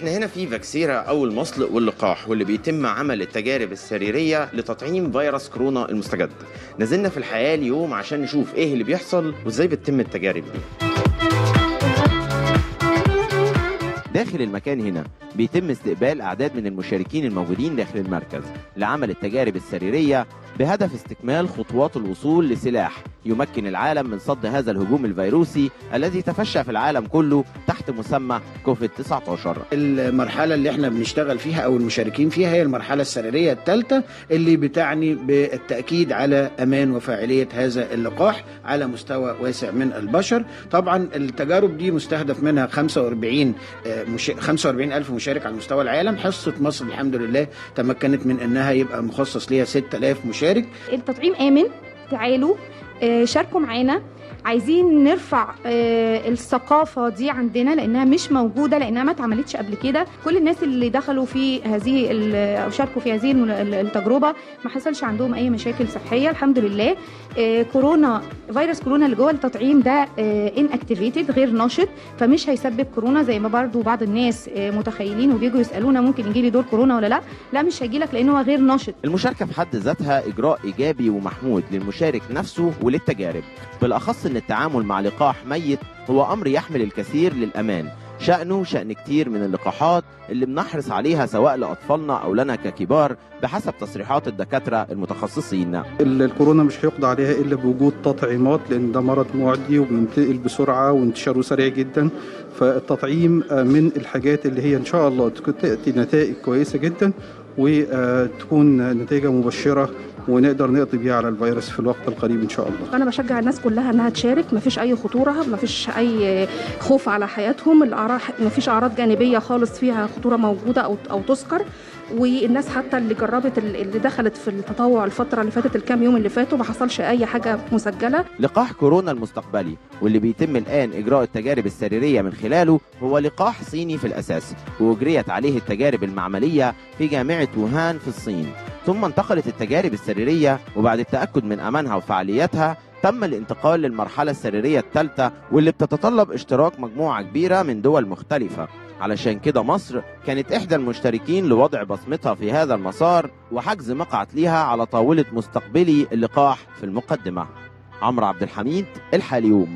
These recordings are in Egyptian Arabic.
احنا هنا في فاكسيرا او المصل واللقاح واللي بيتم عمل التجارب السريريه لتطعيم فيروس كورونا المستجد نزلنا في الحياه اليوم عشان نشوف ايه اللي بيحصل وازاي بتتم التجارب دي داخل المكان هنا بيتم استقبال أعداد من المشاركين الموجودين داخل المركز لعمل التجارب السريرية بهدف استكمال خطوات الوصول لسلاح يمكن العالم من صد هذا الهجوم الفيروسي الذي تفشى في العالم كله تحت مسمى كوفيد 19 المرحلة اللي احنا بنشتغل فيها او المشاركين فيها هي المرحلة السريرية الثالثة اللي بتعني بالتأكيد على امان وفاعلية هذا اللقاح على مستوى واسع من البشر طبعا التجارب دي مستهدف منها 45 آه، مش... 45 ألف مشارك على مستوى العالم حصة مصر الحمد لله تمكنت من انها يبقى مخصص ليها 6000 مشارك التطعيم آمن تعالوا آه، شاركوا معانا عايزين نرفع آه، الثقافة دي عندنا لأنها مش موجودة لأنها ما اتعملتش قبل كده كل الناس اللي دخلوا في هذه ال- أو شاركوا في هذه ال- ال- التجربة ما حصلش عندهم أي مشاكل صحية الحمد لله آه، كورونا فيروس كورونا اللي جوه التطعيم ده ان اكتيفيتد غير نشط فمش هيسبب كورونا زي ما برضو بعض الناس آه، متخيلين وبيجوا يسألونا ممكن يجي لي دور كورونا ولا لا لا مش هيجي لك لأنه هو غير نشط المشاركة في حد ذاتها إجراء إيجابي ومحمود للمشارك نفسه وللتجارب بالأخص أن التعامل مع لقاح ميت هو أمر يحمل الكثير للأمان شأنه شأن كتير من اللقاحات اللي بنحرص عليها سواء لأطفالنا أو لنا ككبار بحسب تصريحات الدكاترة المتخصصين ال- الكورونا مش هيقضى عليها الا بوجود تطعيمات لان ده مرض معدي وبينتقل بسرعه وانتشاره سريع جدا فالتطعيم آه، من الحاجات اللي هي ان شاء الله تك- تاتي نتائج كويسه جدا وتكون نتيجه مبشره ونقدر نقضي بيها على الفيروس في الوقت القريب ان شاء الله انا بشجع الناس كلها انها تشارك مفيش اي خطوره مفيش اي خوف على حياتهم الاعراض مفيش اعراض جانبيه خالص فيها خطوره موجوده او او تذكر والناس حتى اللي جربت اللي دخلت في التطوع الفتره اللي فاتت الكام يوم اللي فاتوا ما حصلش اي حاجه مسجله لقاح كورونا المستقبلي واللي بيتم الآن إجراء التجارب السريرية من خلاله هو لقاح صيني في الأساس وأجريت عليه التجارب المعملية في جامعة ووهان في الصين ثم انتقلت التجارب السريرية وبعد التأكد من أمانها وفعاليتها تم الانتقال للمرحلة السريرية الثالثة واللي بتتطلب اشتراك مجموعة كبيرة من دول مختلفة علشان كده مصر كانت إحدى المشتركين لوضع بصمتها في هذا المسار وحجز مقعد ليها على طاولة مستقبلي اللقاح في المقدمة عمرو عبد الحميد الحاليوم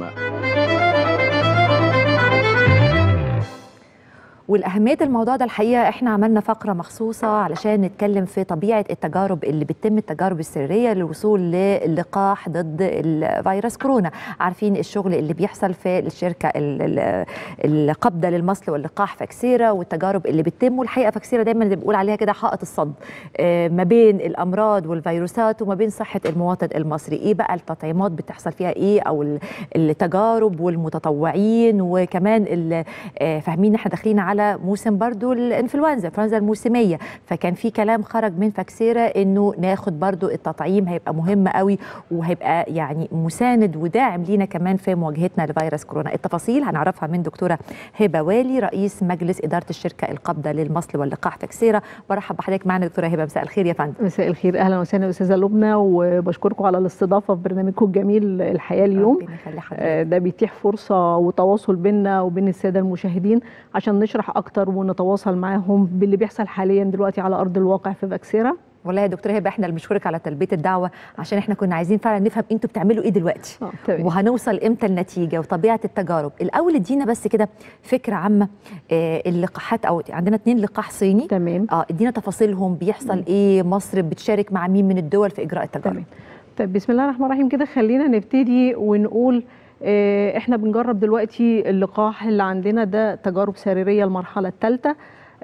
والأهمية الموضوع ده الحقيقة احنا عملنا فقرة مخصوصة علشان نتكلم في طبيعة التجارب اللي بتتم التجارب السرية للوصول للقاح ضد الفيروس كورونا عارفين الشغل اللي بيحصل في الشركة ال- ال- القابضة للمصل واللقاح فاكسيرا والتجارب اللي بتتم والحقيقة فاكسيرا دايما اللي بنقول عليها كده حائط الصد آه، ما بين الأمراض والفيروسات وما بين صحة المواطن المصري ايه بقى التطعيمات بتحصل فيها ايه او ال- التجارب والمتطوعين وكمان ال- آه، فاهمين احنا داخلين على موسم برضو الانفلونزا الانفلونزا الموسميه فكان في كلام خرج من فاكسيرا انه ناخد برضو التطعيم هيبقى مهم قوي وهيبقى يعني مساند وداعم لينا كمان في مواجهتنا لفيروس كورونا التفاصيل هنعرفها من دكتوره هبه والي رئيس مجلس اداره الشركه القابضه للمصل واللقاح فاكسيرا برحب بحضرتك معنا دكتوره هبه مساء الخير يا فندم مساء الخير اهلا وسهلا استاذه لبنى وبشكركم على الاستضافه في برنامجكم الجميل الحياه اليوم ربنا يخلي حضرتك. آه، ده بيتيح فرصه وتواصل بيننا وبين الساده المشاهدين عشان نشرح اكتر ونتواصل معاهم باللي بيحصل حاليا دلوقتي على ارض الواقع في فاكسيرا والله يا دكتوره هبه احنا اللي بنشكرك على تلبيه الدعوه عشان احنا كنا عايزين فعلا نفهم انتوا بتعملوا ايه دلوقتي آه، تمام. وهنوصل امتى النتيجه وطبيعه التجارب الاول ادينا بس كده فكره عامه آه اللقاحات او عندنا اتنين لقاح صيني تمام اه ادينا تفاصيلهم بيحصل ايه مصر بتشارك مع مين من الدول في اجراء التجارب تمام طيب بسم الله الرحمن الرحيم كده خلينا نبتدي ونقول آه، احنا بنجرب دلوقتي اللقاح اللي عندنا ده تجارب سريريه المرحله الثالثه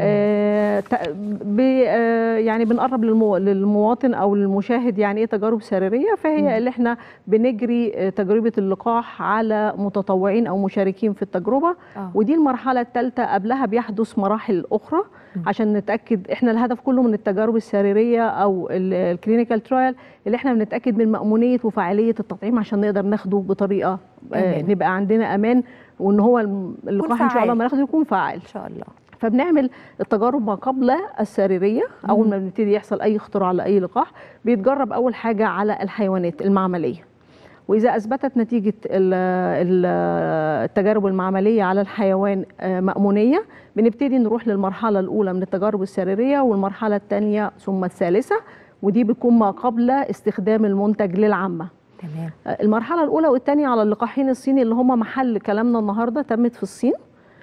آه ت- ب- آه، يعني بنقرب للمو- للمواطن او للمشاهد يعني ايه تجارب سريريه فهي اللي احنا بنجري آه، تجربه اللقاح على متطوعين او مشاركين في التجربه آه. ودي المرحله الثالثه قبلها بيحدث مراحل اخرى عشان نتاكد احنا الهدف كله من التجارب السريريه او الكلينيكال ترايل اللي احنا بنتاكد من مامونيه وفعاليه التطعيم عشان نقدر ناخده بطريقه آه آمين. نبقى عندنا امان وان هو الم- اللقاح ان شاء الله فعال. ما ناخده يكون فعال ان شاء الله فبنعمل التجارب ما قبل السريريه اول ما بنبتدي يحصل اي اختراع لاي لقاح بيتجرب اول حاجه على الحيوانات المعمليه واذا اثبتت نتيجه ال- ال- التجارب المعمليه على الحيوان آه، مامونيه بنبتدي نروح للمرحله الاولى من التجارب السريريه والمرحله الثانيه ثم الثالثه ودي بتكون ما قبل استخدام المنتج للعامه تمام المرحله الاولى والثانيه على اللقاحين الصيني اللي هم محل كلامنا النهارده تمت في الصين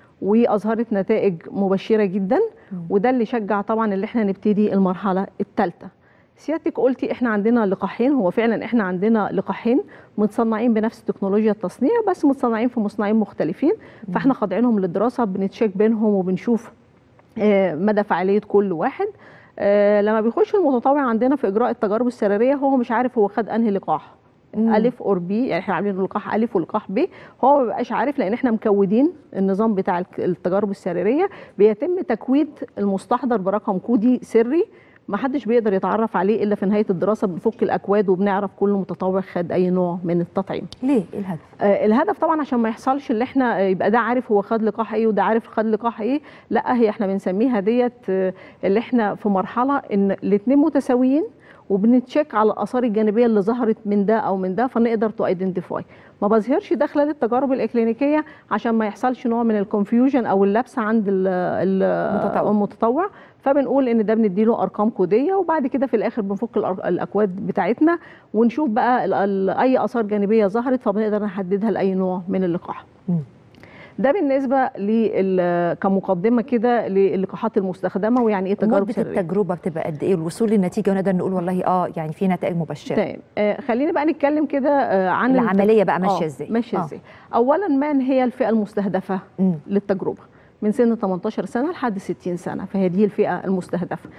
واظهرت نتائج مبشره جدا وده اللي شجع طبعا اللي احنا نبتدي المرحله الثالثه سيادتك قلتي احنا عندنا لقاحين هو فعلا احنا عندنا لقاحين متصنعين بنفس تكنولوجيا التصنيع بس متصنعين في مصنعين مختلفين فاحنا خاضعينهم للدراسه بنتشيك بينهم وبنشوف آه، مدى فعاليه كل واحد آه، لما بيخش المتطوع عندنا في اجراء التجارب السريريه هو مش عارف هو خد انهي لقاح مم. الف اور بي يعني احنا عاملين لقاح الف ولقاح ب هو ما بيبقاش عارف لان احنا مكودين النظام بتاع الك- التجارب السريريه بيتم تكويد المستحضر برقم كودي سري ما حدش بيقدر يتعرف عليه الا في نهايه الدراسه بنفك الاكواد وبنعرف كل متطوع خد اي نوع من التطعيم ليه ايه الهدف آه، الهدف طبعا عشان ما يحصلش اللي احنا آه، يبقى ده عارف هو خد لقاح ايه وده عارف خد لقاح ايه لا هي احنا بنسميها ديت آه، اللي احنا في مرحله ان الاثنين متساويين وبنتشيك على الاثار الجانبيه اللي ظهرت من ده او من ده فنقدر تو ايدنتيفاي ما بظهرش ده خلال التجارب الاكلينيكيه عشان ما يحصلش نوع من الكونفيوجن او اللبس عند ال- ال- المتطوع. المتطوع فبنقول ان ده بنديله ارقام كوديه وبعد كده في الاخر بنفك الأر- الاكواد بتاعتنا ونشوف بقى ال- ال- اي اثار جانبيه ظهرت فبنقدر نحددها لاي نوع من اللقاح مم. ده بالنسبه لل- كمقدمه كده للقاحات المستخدمه ويعني ايه تجارب مده سريه التجربه بتبقى قد ايه الوصول للنتيجه ونقدر نقول والله اه يعني في نتائج مبشره تمام آه خلينا بقى نتكلم كده آه عن الت- العمليه بقى ماشيه آه، ازاي ماشيه آه. ازاي اولا من هي الفئه المستهدفه مم. للتجربه من سن 18 سنه لحد 60 سنه فهي دي الفئه المستهدفه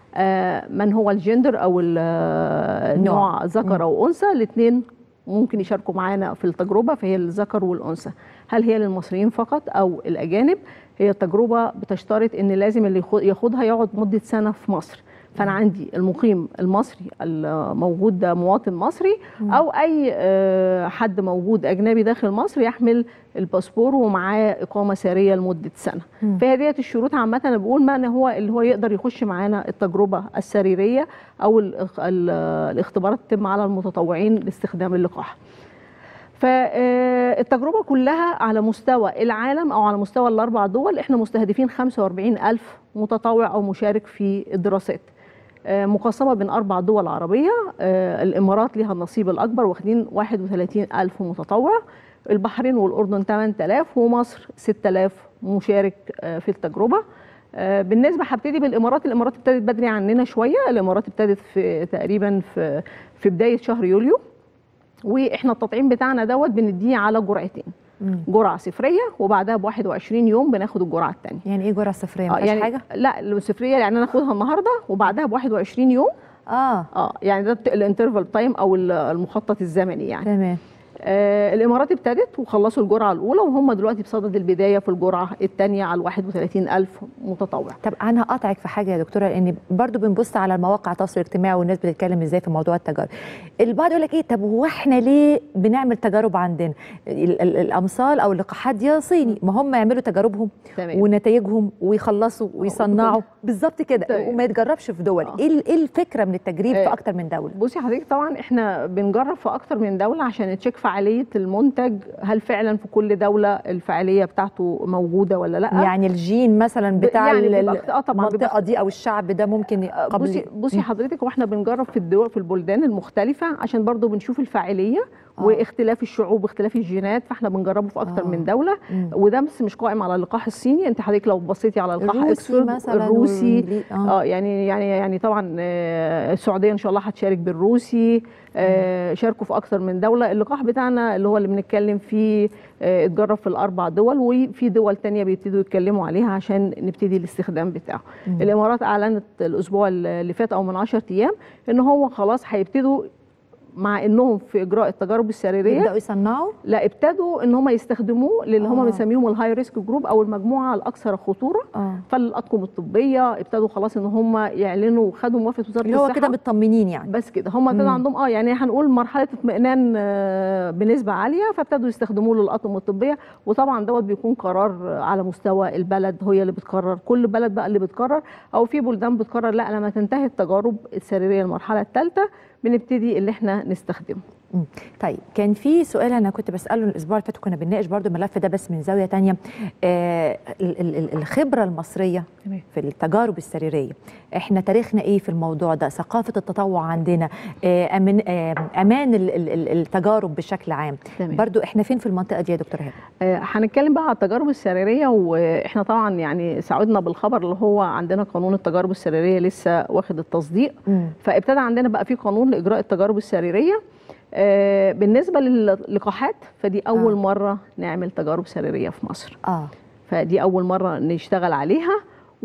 آه، من هو الجندر او ال- آه، النوع. النوع ذكر او انثى الاثنين ممكن يشاركوا معانا في التجربه فهي الذكر والانثى هل هي للمصريين فقط او الاجانب هي التجربه بتشترط ان لازم اللي يخو- ياخدها يقعد مده سنه في مصر فانا عندي المقيم المصري الموجود ده مواطن مصري او اي آه، حد موجود اجنبي داخل مصر يحمل الباسبور ومعاه اقامه ساريه لمده سنه مم. فهي ديت الشروط عامه انا بقول ما ان هو اللي هو يقدر يخش معانا التجربه السريريه او الإخ- ال- الاختبارات تتم على المتطوعين لاستخدام اللقاح فالتجربه كلها على مستوى العالم او على مستوى الاربع دول احنا مستهدفين 45 الف متطوع او مشارك في الدراسات آه، مقسمه بين اربع دول عربيه آه، الامارات ليها النصيب الاكبر واخدين 31 الف متطوع البحرين والاردن 8000 ومصر 6000 مشارك آه، في التجربه آه، بالنسبه هبتدي بالامارات الامارات ابتدت بدري عننا شويه الامارات ابتدت في تقريبا في في بدايه شهر يوليو واحنا التطعيم بتاعنا دوت بنديه على جرعتين مم. جرعه صفريه وبعدها ب 21 يوم بناخد الجرعه الثانيه يعني ايه جرعه صفريه ما فيهاش حاجه لا الصفريه يعني انا اخدها النهارده وبعدها ب 21 يوم اه اه يعني ده بت- الانترفال تايم او ال- المخطط الزمني يعني تمام آه الامارات ابتدت وخلصوا الجرعه الاولى وهم دلوقتي بصدد البدايه في الجرعه الثانيه على 31000 متطوع طب انا هقطعك في حاجه يا دكتوره لان برضو بنبص على المواقع التواصل الاجتماعي والناس بتتكلم ازاي في موضوع التجارب البعض يقول لك ايه طب هو احنا ليه بنعمل تجارب عندنا ال- ال- الامثال او اللقاحات دي صيني ما هم يعملوا تجاربهم تمام ونتائجهم ويخلصوا ويصنعوا بالظبط كده تمام. وما يتجربش في دول آه. ايه ال- ايه الفكره من التجريب في آه. اكتر من دوله بصي حضرتك طبعا احنا بنجرب في اكتر من دوله عشان نتشيك فعاليه المنتج هل فعلا في كل دوله الفعاليه بتاعته موجوده ولا لا يعني الجين مثلا بتاع يعني ال- بيبقى- آه طبعاً المنطقه بيبقى- دي او الشعب ده ممكن آه، قبل بصي بصي مم. حضرتك واحنا بنجرب في الدول في البلدان المختلفه عشان برضو بنشوف الفعاليه آه. واختلاف الشعوب واختلاف الجينات فاحنا بنجربه في اكتر آه. من دوله مم. وده بس مش قائم على اللقاح الصيني انت حضرتك لو بصيتي على اللقاح الروسي إكسفورد، مثلا الروسي والإنجلي- اه يعني يعني يعني طبعا آه، السعوديه ان شاء الله هتشارك بالروسي آه، شاركوا في اكتر من دوله اللقاح بتاعنا اللي هو اللي بنتكلم فيه آه، اتجرب في الاربع دول وفي دول تانية بيبتدوا يتكلموا عليها عشان نبتدي الاستخدام بتاعه مم. الامارات اعلنت الاسبوع اللي فات او من 10 ايام ان هو خلاص هيبتدوا مع انهم في اجراء التجارب السريريه يبداوا يصنعوا لا ابتدوا ان هم يستخدموه للي هم آه. بنسميهم الهاي ريسك جروب او المجموعه الاكثر خطوره اه فالاطقم الطبيه ابتدوا خلاص ان هم يعلنوا خدوا موافقه وزاره اللي هو الصحه كده مطمنين يعني بس كده هم ابتدوا مم. عندهم اه يعني هنقول مرحله اطمئنان آه، بنسبه عاليه فابتدوا يستخدموه للاطقم الطبيه وطبعا دوت بيكون قرار على مستوى البلد هي اللي بتقرر كل بلد بقى اللي بتقرر او في بلدان بتقرر لا لما تنتهي التجارب السريريه المرحله الثالثه بنبتدي اللي احنا نستخدمه طيب كان في سؤال انا كنت بساله الاسبوع اللي فات كنا بنناقش برضو الملف ده بس من زاويه تانية آه ال- ال- ال- الخبره المصريه تمام. في التجارب السريريه احنا تاريخنا ايه في الموضوع ده ثقافه التطوع عندنا آه أمن آه امان ال- ال- ال- التجارب بشكل عام تمام. برضو احنا فين في المنطقه دي يا دكتور هبه آه، هنتكلم بقى على التجارب السريريه واحنا طبعا يعني سعدنا بالخبر اللي هو عندنا قانون التجارب السريريه لسه واخد التصديق مم. فابتدى عندنا بقى في قانون لاجراء التجارب السريريه آه، بالنسبه للقاحات فدي اول آه. مره نعمل تجارب سريريه في مصر اه فدي اول مره نشتغل عليها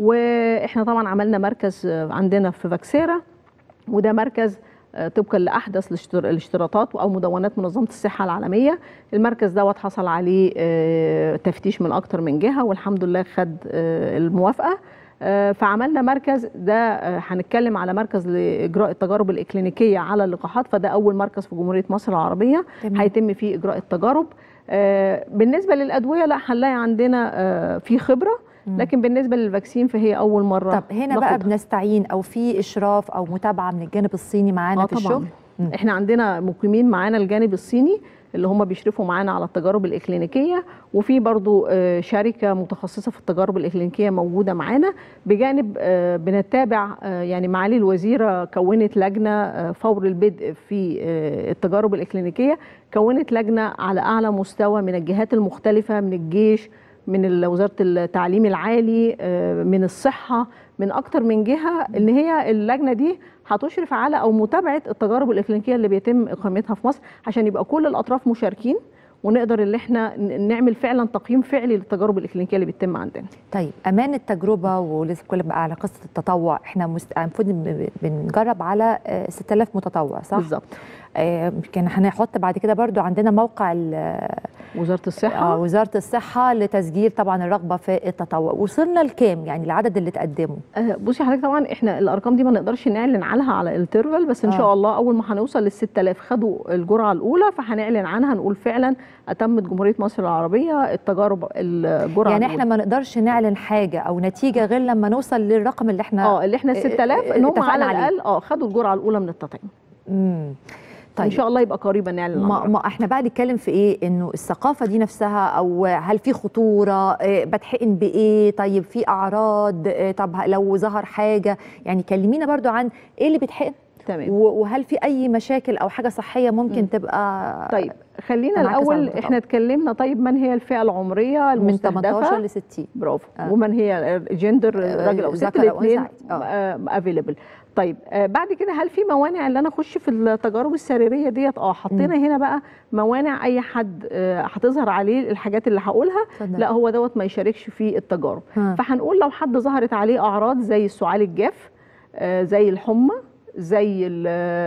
واحنا طبعا عملنا مركز آه، عندنا في فاكسيرا وده مركز آه، طبقا لاحدث الاشتر- الاشتراطات او مدونات منظمه الصحه العالميه المركز دوت حصل عليه آه، تفتيش من اكتر من جهه والحمد لله خد آه، الموافقه آه، فعملنا مركز ده آه، هنتكلم على مركز لاجراء التجارب الاكلينيكيه على اللقاحات فده اول مركز في جمهوريه مصر العربيه تمام. هيتم فيه اجراء التجارب آه، بالنسبه للادويه لا هنلاقي عندنا آه، في خبره مم. لكن بالنسبه للفاكسين فهي اول مره طب هنا بقى ناخدها. بنستعين او في اشراف او متابعه من الجانب الصيني معانا اه في طبعا الشغل مم. احنا عندنا مقيمين معانا الجانب الصيني اللي هم بيشرفوا معانا على التجارب الاكلينيكيه وفي برضو آه، شركه متخصصه في التجارب الاكلينيكيه موجوده معانا بجانب آه، بنتابع آه، يعني معالي الوزيره كونت لجنه آه، فور البدء في آه، التجارب الاكلينيكيه كونت لجنه على اعلى مستوى من الجهات المختلفه من الجيش من ال- وزاره التعليم العالي آه، من الصحه من اكتر من جهه ان هي اللجنه دي هتشرف على او متابعه التجارب الاكلينيكيه اللي بيتم اقامتها في مصر عشان يبقى كل الاطراف مشاركين ونقدر ان احنا ن- نعمل فعلا تقييم فعلي للتجارب الاكلينيكيه اللي بتتم عندنا طيب امان التجربه ولسه كل بقى على قصه التطوع احنا مست... المفروض ب- بنجرب على آه، 6000 متطوع صح بالظبط آه، يمكن هنحط بعد كده برضو عندنا موقع ال- وزاره آه، الصحه وزاره الصحه لتسجيل طبعا الرغبه في التطوع وصلنا لكام يعني العدد اللي تقدموا آه، بصي حضرتك طبعا احنا الارقام دي ما نقدرش نعلن عنها على الانترفال بس ان آه. شاء الله اول ما هنوصل لل 6000 خدوا الجرعه الاولى فهنعلن عنها نقول فعلا اتمت جمهوريه مصر العربيه التجارب الجرعه يعني الأولى. احنا ما نقدرش نعلن حاجه او نتيجه غير لما نوصل للرقم اللي احنا اه اللي احنا ال 6000 ان هم اتفقنا على عليه. الاقل اه خدوا الجرعه الاولى من التطعيم مم. طيب. ان شاء الله يبقى قريبا نعلن عن ما, الرقم. ما احنا بقى نتكلم في ايه انه الثقافه دي نفسها او هل في خطوره إيه بتحقن بايه طيب في اعراض إيه طب لو ظهر حاجه يعني كلمينا برضو عن ايه اللي بيتحقن تمام و- وهل في اي مشاكل او حاجه صحيه ممكن مم. تبقى طيب خلينا تنعكس على الاول المتطوع. احنا اتكلمنا طيب من هي الفئه العمريه من 18 المستهدفه ل 60 برافو آه. ومن هي الجندر آه، راجل او ست ذكر أو أنثى الاثنين عادي. آه. افيلبل طيب آه بعد كده هل في موانع اللي انا اخش في التجارب السريريه ديت اه حطينا هنا بقى موانع اي حد آه هتظهر عليه الحاجات اللي هقولها اتفضل. لا هو دوت ما يشاركش في التجارب ها. فهنقول لو حد ظهرت عليه اعراض زي السعال الجاف آه، زي الحمى زي ال-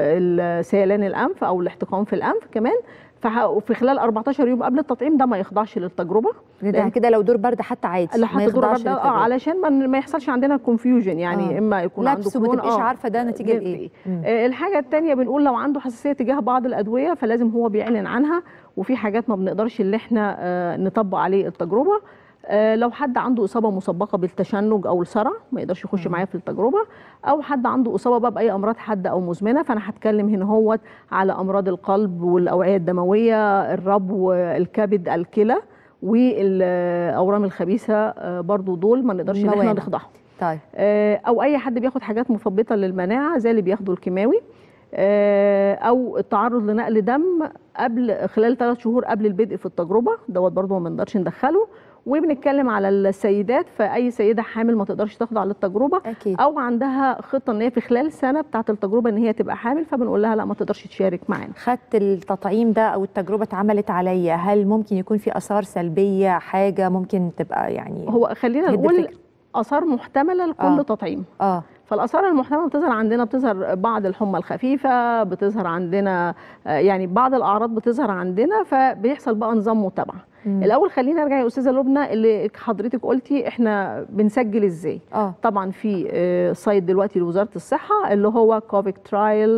ال- سيلان الانف او الاحتقان في الانف كمان فه- في خلال 14 يوم قبل التطعيم ده ما يخضعش للتجربه ده كده لو دور برد حتى عادي اللي ما حط دور يخضعش برد اه للتجربة. علشان ما, ما يحصلش عندنا كونفيوجن يعني آه. اما يكون عنده لبس وما كورونا تبقيش آه. عارفه ده نتيجه جنب لايه مم. آه، الحاجه الثانيه بنقول لو عنده حساسيه تجاه بعض الادويه فلازم هو بيعلن عنها وفي حاجات ما بنقدرش اللي احنا آه، نطبق عليه التجربه آه، لو حد عنده اصابه مسبقه بالتشنج او الصرع ما يقدرش يخش مم. معايا في التجربه او حد عنده اصابه بقى باي امراض حاده او مزمنه فانا هتكلم هنا هوت على امراض القلب والاوعيه الدمويه الربو الكبد الكلى والاورام الخبيثه آه، برضو دول ما نقدرش ان احنا موانع. نخضعهم طيب آه، او اي حد بياخد حاجات مثبطه للمناعه زي اللي بياخدوا الكيماوي آه، او التعرض لنقل دم قبل خلال ثلاث شهور قبل البدء في التجربه دوت برضو ما بنقدرش ندخله وبنتكلم على السيدات فاي سيده حامل ما تقدرش تخضع للتجربه اكيد او عندها خطه ان هي في خلال سنه بتاعه التجربه ان هي تبقى حامل فبنقول لها لا ما تقدرش تشارك معانا خدت التطعيم ده او التجربه اتعملت عليا هل ممكن يكون في اثار سلبيه حاجه ممكن تبقى يعني هو خلينا هدي نقول الفكرة. اثار محتمله لكل آه. تطعيم اه فالاثار المحتمله بتظهر عندنا بتظهر بعض الحمى الخفيفه بتظهر عندنا آه، يعني بعض الاعراض بتظهر عندنا فبيحصل بقى نظام متابعه مم. الاول خلينا نرجع يا استاذه لبنى اللي حضرتك قلتي احنا بنسجل ازاي اه طبعا في آه، سايت دلوقتي لوزاره الصحه اللي هو كوفيك ترايل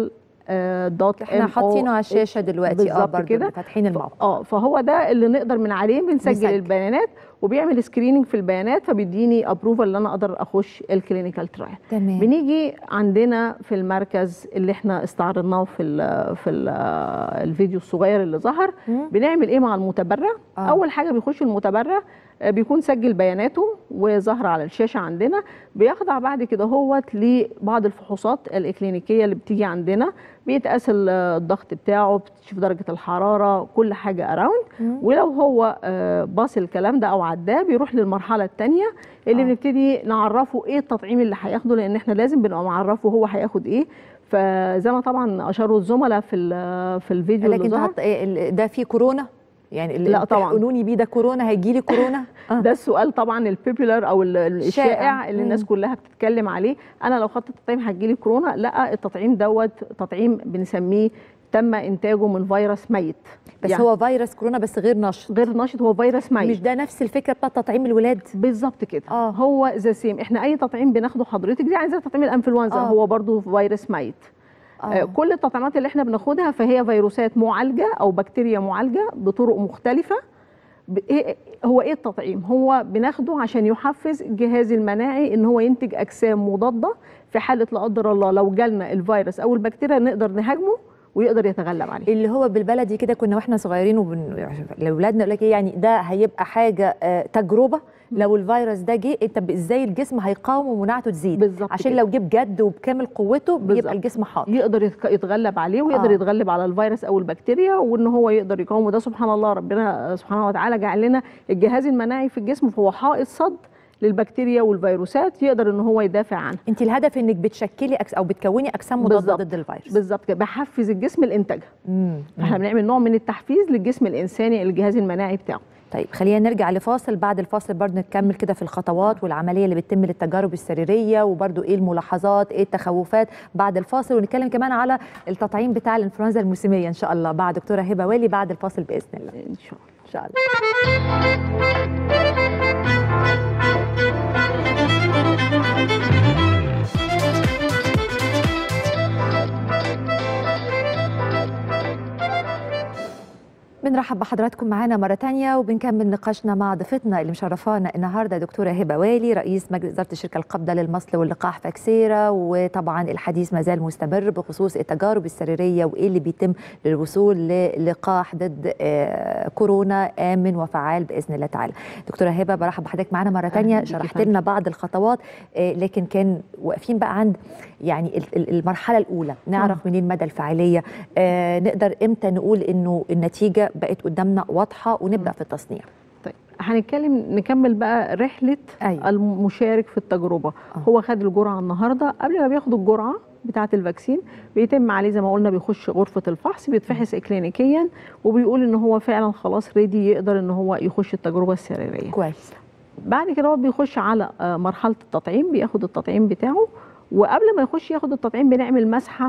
آه، دوت احنا MOH. حاطينه على الشاشه دلوقتي اه بالظبط برضه كده. اللي فاتحين الموقع اه فهو ده اللي نقدر من عليه بنسجل نسجل. البيانات وبيعمل سكريننج في البيانات فبيديني ابروفال ان انا اقدر اخش الكلينيكال ترايل تمام بنيجي عندنا في المركز اللي احنا استعرضناه في ال في ال الفيديو الصغير اللي ظهر مم. بنعمل ايه مع المتبرع آه. اول حاجه بيخش المتبرع آه، بيكون سجل بياناته وظاهره على الشاشه عندنا بيخضع بعد كده هوت لبعض الفحوصات الاكلينيكيه اللي بتيجي عندنا بيتقاس ال- الضغط بتاعه بتشوف درجه الحراره كل حاجه اراوند مم. ولو هو آه، باص الكلام ده او عداه بيروح للمرحله الثانيه اللي آه. بنبتدي نعرفه ايه التطعيم اللي هياخده لان احنا لازم بنبقى معرفه هو هياخد ايه فزي ما طبعا اشاروا الزملاء في ال- في الفيديو اللي لكن ظهر حط إيه ال- ده فيه كورونا يعني اللي لا طبعاً. تحقنوني بيه ده كورونا هيجي لي كورونا آه. ده السؤال طبعا البيبولار او ال- ال- الشائع. الشائع اللي الناس مم. كلها بتتكلم عليه انا لو خدت التطعيم هتجيلي كورونا لا التطعيم دوت تطعيم بنسميه تم انتاجه من فيروس ميت بس يعني هو فيروس كورونا بس غير نشط غير نشط هو فيروس ميت مش ده نفس الفكره بتاع تطعيم الولاد بالظبط كده آه. هو ذا سيم احنا اي تطعيم بناخده حضرتك دي عايزه تطعيم الانفلونزا آه. هو برضو فيروس ميت آه. كل التطعيمات اللي احنا بناخدها فهي فيروسات معالجه او بكتيريا معالجه بطرق مختلفه ب- إيه- هو ايه التطعيم هو بناخده عشان يحفز الجهاز المناعي ان هو ينتج اجسام مضاده في حاله لا قدر الله لو جالنا الفيروس او البكتيريا نقدر نهاجمه ويقدر يتغلب عليه اللي هو بالبلدي كده كنا واحنا صغيرين وبن... لاولادنا يقول لك إيه يعني ده هيبقى حاجه آه، تجربه لو الفيروس ده جه انت ب- ازاي الجسم هيقاوم ومناعته تزيد بالظبط عشان كده. لو جه بجد وبكامل قوته بيبقى بالظبط. الجسم حاضر يقدر يتك- يتغلب عليه ويقدر آه. آه. يتغلب على الفيروس او البكتيريا وان هو يقدر يقاومه ده سبحان الله ربنا سبحانه وتعالى جعل لنا الجهاز المناعي في الجسم فهو حائط صد للبكتيريا والفيروسات يقدر ان هو يدافع عنها انت الهدف انك بتشكلي أكس او بتكوني اجسام مضاده بالظبط. ضد الفيروس بالظبط كده بحفز الجسم لانتاجها مم. فاحنا بنعمل نوع من التحفيز للجسم الانساني الجهاز المناعي بتاعه طيب خلينا نرجع لفاصل بعد الفاصل برضه نكمل كده في الخطوات والعمليه اللي بتتم للتجارب السريريه وبرضه ايه الملاحظات ايه التخوفات بعد الفاصل ونتكلم كمان على التطعيم بتاع الانفلونزا الموسميه ان شاء الله مع دكتوره هبه والي بعد الفاصل باذن الله ان شاء الله ان شاء الله بنرحب بحضراتكم معانا مرة تانية وبنكمل نقاشنا مع ضيفتنا اللي مشرفانا النهاردة دكتورة هبة والي رئيس مجلس إدارة الشركة القابضة للمصل واللقاح فاكسيرا وطبعا الحديث ما زال مستمر بخصوص التجارب السريرية وإيه اللي بيتم للوصول للقاح ضد آه، كورونا آمن وفعال بإذن الله تعالى دكتورة هبة برحب بحضرتك معانا مرة تانية بيكي شرحت فندم. لنا بعض الخطوات آه، لكن كان واقفين بقى عند يعني ال- ال- المرحلة الأولى نعرف منين مدى الفاعلية آه، نقدر إمتى نقول إنه النتيجة بقت قدامنا واضحة ونبدأ في التصنيع طيب هنتكلم نكمل بقى رحله أيوة. المشارك في التجربه آه. هو خد الجرعه النهارده قبل ما بياخد الجرعه بتاعه الفاكسين بيتم عليه زي ما قلنا بيخش غرفه الفحص بيتفحص اكلينيكيا وبيقول ان هو فعلا خلاص ريدي يقدر ان هو يخش التجربه السريريه كويس بعد كده هو بيخش على آه، مرحله التطعيم بياخد التطعيم بتاعه وقبل ما يخش ياخد التطعيم بنعمل مسحه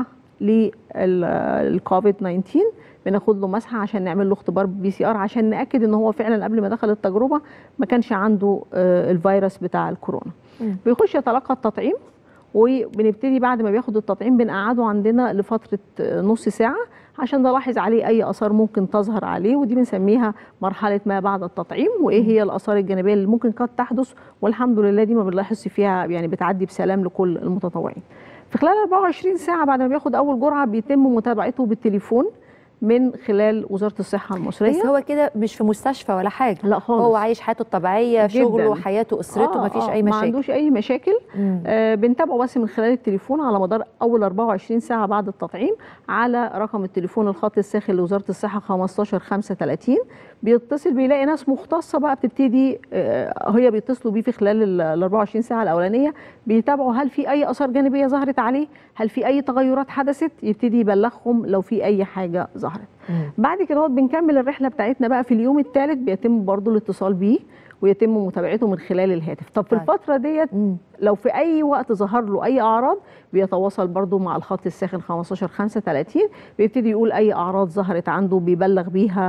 للكوفيد 19 بناخد له مسحه عشان نعمل له اختبار بي سي ار عشان ناكد ان هو فعلا قبل ما دخل التجربه ما كانش عنده آه، الفيروس بتاع الكورونا مم. بيخش يتلقى التطعيم وبنبتدي بعد ما بياخد التطعيم بنقعده عندنا لفتره آه، نص ساعه عشان نلاحظ عليه اي اثار ممكن تظهر عليه ودي بنسميها مرحله ما بعد التطعيم وايه هي الاثار الجانبيه اللي ممكن قد تحدث والحمد لله دي ما بنلاحظش فيها يعني بتعدي بسلام لكل المتطوعين في خلال 24 ساعه بعد ما بياخد اول جرعه بيتم متابعته بالتليفون من خلال وزاره الصحه المصريه بس هو كده مش في مستشفى ولا حاجة لا خالص هو عايش حياته الطبيعية جداً. شغله حياته أسرته آه، ما فيش آه، أي ما مشاكل عندوش اي مشاكل مم. آه بنتابعه بس من خلال التليفون على مدار اول 24 ساعه بعد التطعيم على رقم التليفون الخط الساخن لوزاره الصحه 15 35 بيتصل بيلاقي ناس مختصه بقى بتبتدي آه هي بيتصلوا بيه في خلال ال 24 ساعه الاولانيه بيتابعوا هل في اي اثار جانبيه ظهرت عليه هل في اي تغيرات حدثت يبتدي يبلغهم لو في اي حاجه ظهرت مم. بعد كده هو بنكمل الرحله بتاعتنا بقى في اليوم الثالث بيتم برضو الاتصال بيه ويتم متابعته من خلال الهاتف طب في طيب. الفتره ديت مم. لو في اي وقت ظهر له اي اعراض بيتواصل برضو مع الخط الساخن 15 35 بيبتدي يقول اي اعراض ظهرت عنده بيبلغ بيها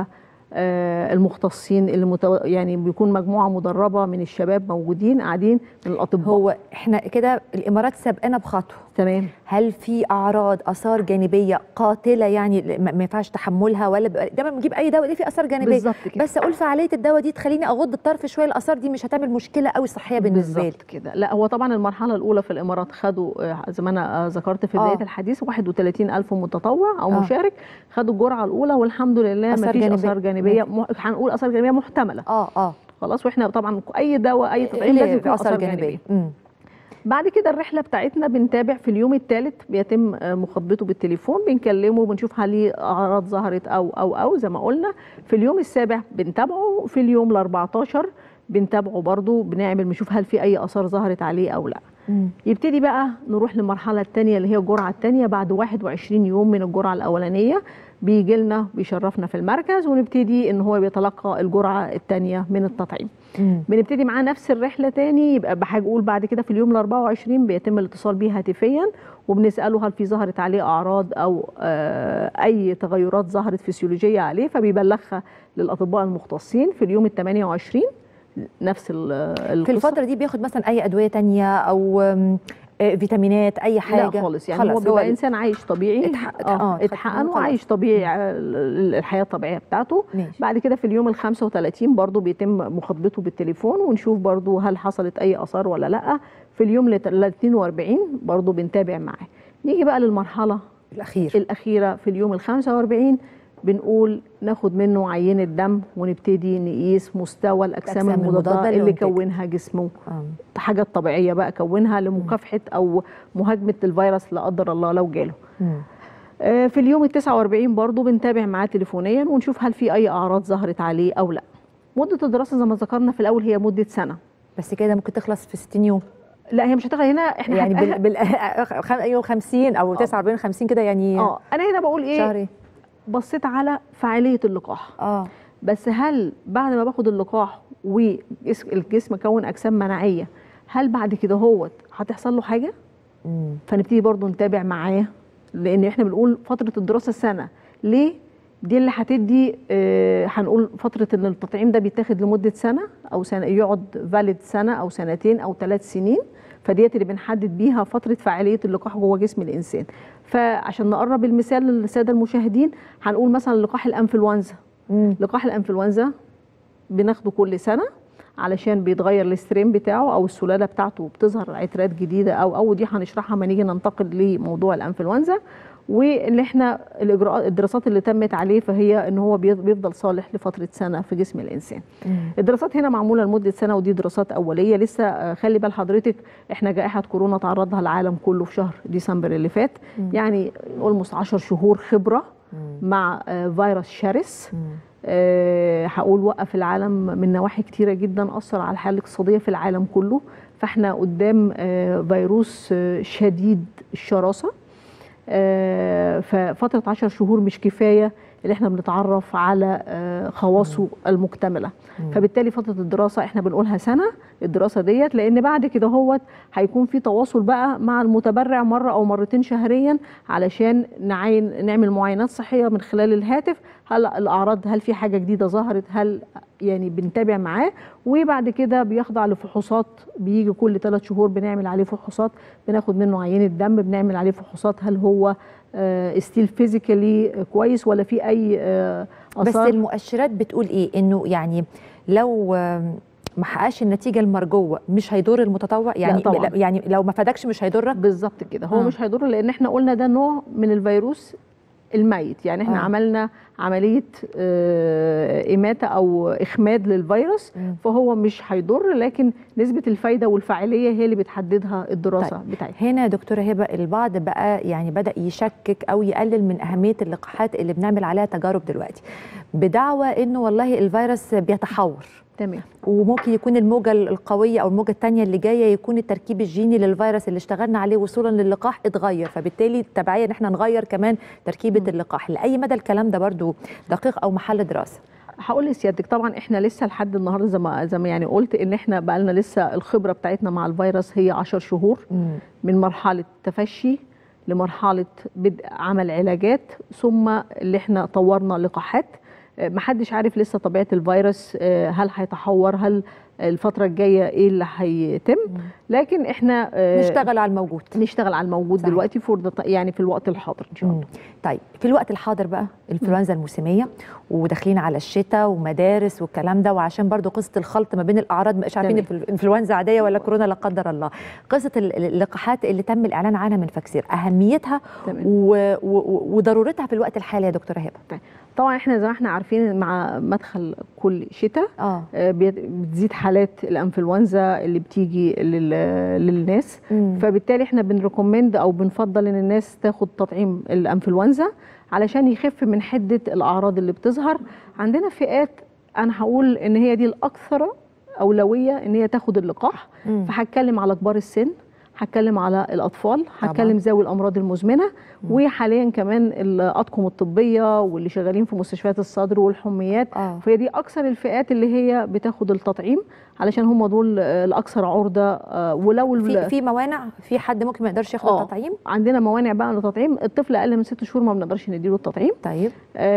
آه، المختصين اللي متو... يعني بيكون مجموعه مدربه من الشباب موجودين قاعدين من الاطباء هو احنا كده الامارات سابقانا بخطوه تمام هل في اعراض اثار جانبيه قاتله يعني ما ما ينفعش تحملها ولا بيبقى- دايما بنجيب اي دواء دي في اثار جانبيه بالظبط كده بس اقول فعاليه الدواء دي تخليني اغض الطرف شويه الاثار دي مش هتعمل مشكله قوي صحيه بالنسبه لي بالظبط كده لا هو طبعا المرحله الاولى في الامارات خدوا آه، زي ما انا آه، ذكرت في بدايه آه. الحديث 31 الف متطوع او آه. مشارك خدوا الجرعه الاولى والحمد لله ما آثار فيش جانبية. اثار جانبيه م- هنقول اثار جانبيه محتمله اه اه خلاص واحنا طبعا اي دواء اي تطعيم اللي لازم يكون اثار جانبيه مم. بعد كده الرحله بتاعتنا بنتابع في اليوم الثالث بيتم آه، مخاطبته بالتليفون بنكلمه بنشوف هل ليه اعراض ظهرت او او او زي ما قلنا في اليوم السابع بنتابعه في اليوم ال 14 بنتابعه برضه بنعمل بنشوف هل في اي اثار ظهرت عليه او لا مم. يبتدي بقى نروح للمرحله الثانيه اللي هي الجرعه الثانيه بعد 21 يوم من الجرعه الاولانيه بيجي لنا بيشرفنا في المركز ونبتدي ان هو بيتلقى الجرعه الثانيه من التطعيم مم. بنبتدي معاه نفس الرحله تاني يبقى بحاجه اقول بعد كده في اليوم ال 24 بيتم الاتصال بيه هاتفيا وبنساله هل في ظهرت عليه اعراض او آه اي تغيرات ظهرت فسيولوجيه عليه فبيبلغها للاطباء المختصين في اليوم ال 28 نفس ال- القصه في الفتره دي بياخد مثلا اي ادويه تانية او آم، آه، فيتامينات اي حاجه لا خالص يعني هو بيبقى انسان عايش طبيعي اتحقق- اه آه، اتحقن خلاص. وعايش طبيعي آه، ال- الحياه الطبيعيه بتاعته ماشي بعد كده في اليوم ال 35 برضه بيتم مخاطبته بالتليفون ونشوف برضه هل حصلت اي اثار ولا لا في اليوم ال 42 برضه بنتابع معاه نيجي بقى للمرحله الاخير الاخيره في اليوم ال 45 بنقول ناخد منه عينه دم ونبتدي نقيس مستوى الاجسام الأجسام المضادة المضاده اللي للإنتاج. كونها جسمه آه. حاجات طبيعيه بقى كونها لمكافحه او مهاجمه الفيروس لا قدر الله لو جاله مم. آه، في اليوم ال 49 برضه بنتابع معاه تليفونيا ونشوف هل في اي اعراض ظهرت عليه او لا مده الدراسه زي ما ذكرنا في الاول هي مده سنه بس كده ممكن تخلص في 60 يوم لا هي مش هتاخد هنا احنا يعني هن- بال, بال... خم- يوم 50 او 49 50 كده يعني اه انا هنا بقول ايه شهري بصيت على فعاليه اللقاح اه بس هل بعد ما باخد اللقاح والجسم كون اجسام مناعيه هل بعد كده هوت هتحصل له حاجه مم. فنبتدي برضو نتابع معاه لان احنا بنقول فتره الدراسه سنه ليه دي اللي هتدي آه، هنقول فتره ان التطعيم ده بيتاخد لمده سنه او سنه يقعد فاليد سنه او سنتين او ثلاث سنين فديت اللي بنحدد بيها فتره فعاليه اللقاح جوه جسم الانسان فعشان نقرب المثال للساده المشاهدين هنقول مثلا لقاح الانفلونزا مم. لقاح الانفلونزا بناخده كل سنه علشان بيتغير الستريم بتاعه او السلاله بتاعته بتظهر عترات جديده او او دي هنشرحها لما نيجي ننتقل لموضوع الانفلونزا واللي احنا الاجراءات الدراسات اللي تمت عليه فهي ان هو بيف- بيفضل صالح لفتره سنه في جسم الانسان. مم. الدراسات هنا معموله لمده سنه ودي دراسات اوليه لسه آه، خلي بال حضرتك احنا جائحه كورونا تعرضها العالم كله في شهر ديسمبر اللي فات مم. يعني اولموست 10 شهور خبره مم. مع آه، فيروس شرس مم. آه، هقول وقف العالم من نواحي كتيره جدا اثر على الحاله الاقتصاديه في العالم كله فاحنا قدام آه، فيروس آه، شديد الشراسه آه، ففتره 10 شهور مش كفايه اللي احنا بنتعرف على آه، خواصه المكتمله مم. فبالتالي فتره الدراسه احنا بنقولها سنه الدراسه ديت لان بعد كده هوت هيكون في تواصل بقى مع المتبرع مره او مرتين شهريا علشان نعين نعمل معاينات صحيه من خلال الهاتف هل الاعراض هل في حاجه جديده ظهرت هل يعني بنتابع معاه وبعد كده بيخضع لفحوصات بيجي كل ثلاث شهور بنعمل عليه فحوصات بناخد منه عينه دم بنعمل عليه فحوصات هل هو ستيل فيزيكالي كويس ولا في اي آه، بس اثار المؤشرات بتقول ايه انه يعني لو آم، ما حققش النتيجه المرجوه مش هيضر المتطوع يعني طبعاً. لا يعني لو ما فادكش مش هيضرك بالظبط كده هو آه. مش هيضر لان احنا قلنا ده نوع من الفيروس الميت يعني احنا آه. آه. عملنا عمليه آه، اماته او اخماد للفيروس مم. فهو مش هيضر لكن نسبه الفايده والفعاليه هي اللي بتحددها الدراسه طيب. بتاعتها هنا يا دكتوره هبه البعض بقى يعني بدا يشكك او يقلل من اهميه اللقاحات اللي بنعمل عليها تجارب دلوقتي بدعوى انه والله الفيروس بيتحور تمام وممكن يكون الموجه القويه او الموجه الثانيه اللي جايه يكون التركيب الجيني للفيروس اللي اشتغلنا عليه وصولا للقاح اتغير فبالتالي تبعيا ان احنا نغير كمان تركيبه اللقاح لاي مدى الكلام ده برضو دقيق او محل دراسه هقول لسيادتك طبعا احنا لسه لحد النهارده زي ما زي ما يعني قلت ان احنا بقى لنا لسه الخبره بتاعتنا مع الفيروس هي 10 شهور مم. من مرحله تفشي لمرحله بدء عمل علاجات ثم اللي احنا طورنا لقاحات آه، محدش عارف لسه طبيعه الفيروس آه، هل هيتحور هل الفتره الجايه ايه اللي هيتم لكن احنا آه، نشتغل على الموجود نشتغل على الموجود صحيح. دلوقتي فور the- يعني في الوقت الحاضر ان شاء الله مم. طيب في الوقت الحاضر بقى الانفلونزا الموسميه وداخلين على الشتاء ومدارس والكلام ده وعشان برضو قصه الخلط ما بين الاعراض مش عارفين تمام. انفلونزا عاديه ولا كورونا لا قدر الله قصه ال- ال- اللقاحات اللي تم الاعلان عنها من فاكسير اهميتها تمام. و... و... وضرورتها في الوقت الحالي يا دكتوره هبه طبعا احنا زي ما احنا عارفين مع مدخل كل شتاء اه آه، بيت- بتزيد حالات الانفلونزا اللي بتيجي لل- للناس مم. فبالتالي احنا بنريكومند او بنفضل ان الناس تاخد تطعيم الانفلونزا علشان يخف من حده الاعراض اللي بتظهر عندنا فئات انا هقول ان هي دي الاكثر اولويه ان هي تاخد اللقاح مم. فهتكلم على كبار السن هتكلم على الاطفال طبعاً. هتكلم ذوي الامراض المزمنه وحاليا كمان الاطقم الطبيه واللي شغالين في مستشفيات الصدر والحميات اه فهي دي اكثر الفئات اللي هي بتاخد التطعيم علشان هم دول آه، الاكثر عرضه آه، ولو ال- في في موانع في حد ممكن ما يقدرش ياخد آه. التطعيم عندنا موانع بقى للتطعيم الطفل اقل من ست شهور ما بنقدرش نديله التطعيم طيب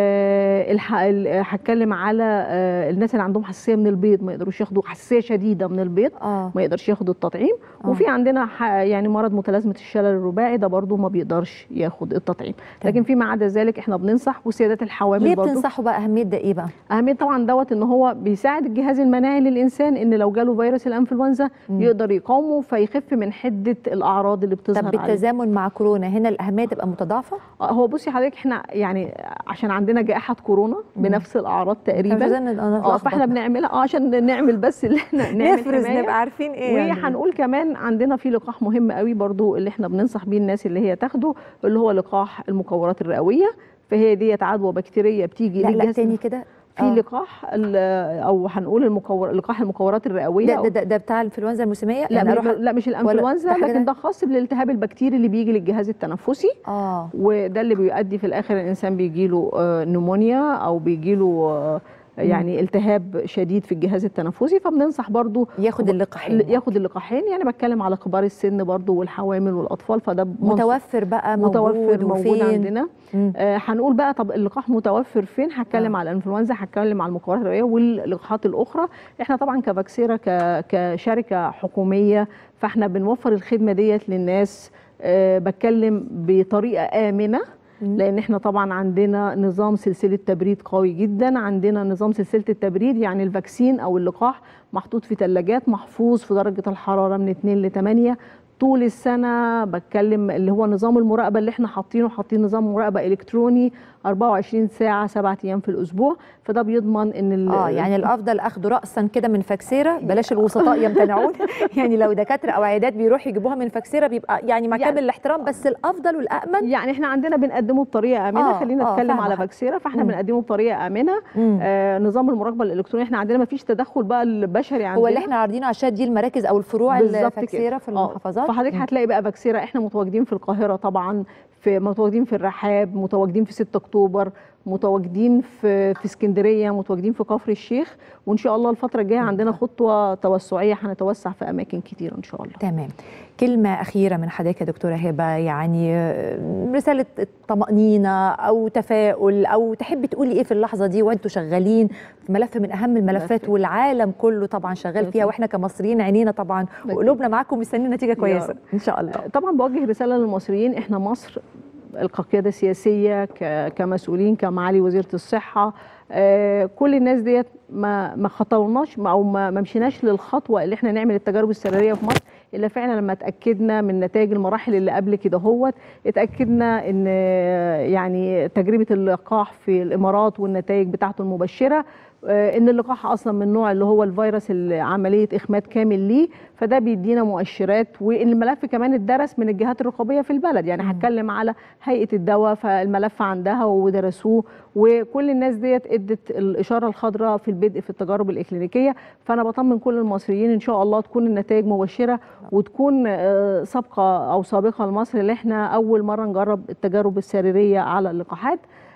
آه، الح- ال- هتكلم على آه، الناس اللي عندهم حساسيه من البيض ما يقدروش ياخدوا حساسيه شديده من البيض اه ما يقدرش ياخد التطعيم آه. وفي عندنا ح- يعني مرض متلازمه الشلل الرباعي ده برضو ما بيقدرش ياخد التطعيم تمام. لكن فيما عدا ذلك احنا بننصح وسيادات الحوامل ليه برضو بتنصحوا بقى اهميه ده ايه بقى اهميه طبعا دوت ان هو بيساعد الجهاز المناعي للانسان ان لو جاله فيروس الانفلونزا مم. يقدر يقاومه فيخف من حده الاعراض اللي بتظهر طب عليه. بالتزامن مع كورونا هنا الاهميه تبقى متضاعفه آه، هو بصي حضرتك احنا يعني عشان عندنا جائحه كورونا بنفس الاعراض تقريبا اه فاحنا بنعملها اه عشان نعمل بس اللي احنا نعمل نفرز حماية. نبقى عارفين ايه يعني. وهنقول كمان عندنا في لقاح مهم قوي برضو اللي احنا بننصح بيه الناس اللي هي تاخده اللي هو لقاح المكورات الرئويه فهي ديت عدوى بكتيريه بتيجي لا لا للجهاز تاني كده في آه. لقاح ال- او هنقول المكور لقاح المكورات الرئويه ده, أو- ده, ده, ده بتاع الانفلونزا الموسميه لا يعني مش أروح لا مش الانفلونزا ده حاجة لكن تانية؟ ده خاص بالالتهاب البكتيري اللي بيجي للجهاز التنفسي اه وده اللي بيؤدي في الاخر الانسان بيجيله آه، نمونيا او بيجيله آه، يعني التهاب شديد في الجهاز التنفسي فبننصح برضو ياخد اللقاحين ياخد اللقاحين يعني بتكلم على كبار السن برضو والحوامل والاطفال فده منص- متوفر بقى موجود متوفر موجود وفين؟ عندنا مم. آه هنقول بقى طب اللقاح متوفر فين هتكلم آه. على الانفلونزا هتكلم على المكورات الرئويه واللقاحات الاخرى احنا طبعا كفاكسيرا ك- كشركه حكوميه فاحنا بنوفر الخدمه ديت للناس آه بتكلم بطريقه امنه مم. لان احنا طبعا عندنا نظام سلسله تبريد قوي جدا عندنا نظام سلسله التبريد يعني الفاكسين او اللقاح محطوط في ثلاجات محفوظ في درجه الحراره من 2 ل 8 طول السنه بتكلم اللي هو نظام المراقبه اللي احنا حاطينه حاطين نظام مراقبه الكتروني 24 ساعه 7 ايام في الاسبوع فده بيضمن ان ال- اه يعني الافضل اخده راسا كده من فاكسيره بلاش الوسطاء يمتنعون يعني لو دكاتره او عيادات بيروحوا يجيبوها من فاكسيره بيبقى يعني مع يعني- كامل الاحترام بس الافضل والامن يعني احنا عندنا بنقدمه بطريقه امنه آه، خلينا آه، نتكلم فاهمة على حضرتك. فاكسيرا فاحنا مم. بنقدمه بطريقه امنه مم. آه نظام المراقبه الالكترونيه احنا عندنا ما فيش تدخل بقى البشري عندنا هو اللي احنا عارضينه عشان دي المراكز او الفروع بالظبط كده. الفاكسيره في آه، المحافظات فحضرتك مم. هتلاقي بقى فاكسيرا احنا متواجدين في القاهره طبعا في متواجدين في الرحاب متواجدين في 6 اكتوبر متواجدين في في اسكندريه متواجدين في كفر الشيخ وان شاء الله الفتره الجايه عندنا خطوه توسعيه هنتوسع في اماكن كتيره ان شاء الله تمام كلمة أخيرة من حضرتك يا دكتورة هبة يعني آه، رسالة طمأنينة أو تفاؤل أو تحبي تقولي إيه في اللحظة دي وأنتوا شغالين في ملف من أهم الملفات ملف. والعالم كله طبعا شغال فيها وإحنا كمصريين عينينا طبعا أكيد. وقلوبنا معاكم مستنيين نتيجة كويسة رب. إن شاء الله طبعا بوجه رساله للمصريين احنا مصر كقياده سياسيه ك- كمسؤولين كمعالي وزيره الصحه آه، كل الناس ديت ما ما خطوناش ما- او ما ما مشيناش للخطوه اللي احنا نعمل التجارب السريريه في مصر الا فعلا لما اتاكدنا من نتائج المراحل اللي قبل كده هوت اتاكدنا ان آه، يعني تجربه اللقاح في الامارات والنتائج بتاعته المبشره آه، ان اللقاح اصلا من النوع اللي هو الفيروس اللي عمليه اخماد كامل ليه فده بيدينا مؤشرات وان الملف كمان اتدرس من الجهات الرقابيه في البلد يعني هتكلم على هيئه الدواء فالملف عندها ودرسوه وكل الناس ديت ادت الاشاره الخضراء في البدء في التجارب الاكلينيكيه فانا بطمن كل المصريين ان شاء الله تكون النتائج مبشره وتكون آه، سابقه او سابقه لمصر اللي احنا اول مره نجرب التجارب السريريه على اللقاحات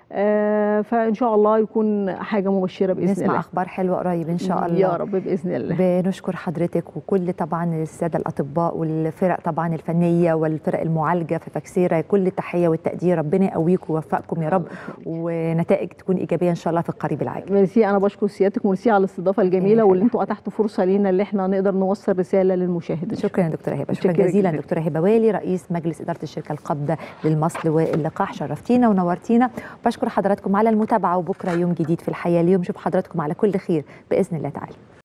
آه، فان شاء الله يكون حاجه مبشره باذن نسمع الله اخبار حلوه قريب ان شاء الله يا رب باذن الله بنشكر حضرتك وكل طبعا الساده الاطباء والفرق طبعا الفنيه والفرق المعالجه في فاكسيرا كل التحيه والتقدير ربنا يقويكم ويوفقكم يا رب ونتائج تكون ايجابيه ان شاء الله في القريب العاجل ميرسي انا بشكر سيادتك وميرسي على الاستضافه الجميله واللي انتوا اتحتوا فرصه لينا اللي احنا نقدر نوصل رساله للمشاهد شكرا يا دكتوره هبه شكرا متشكرة جزيلا جداً. دكتوره هبه والي رئيس مجلس اداره الشركه القابضه للمصل واللقاح شرفتينا ونورتينا بشكر حضراتكم على المتابعه وبكره يوم جديد في الحياه اليوم نشوف حضراتكم على كل خير باذن الله تعالى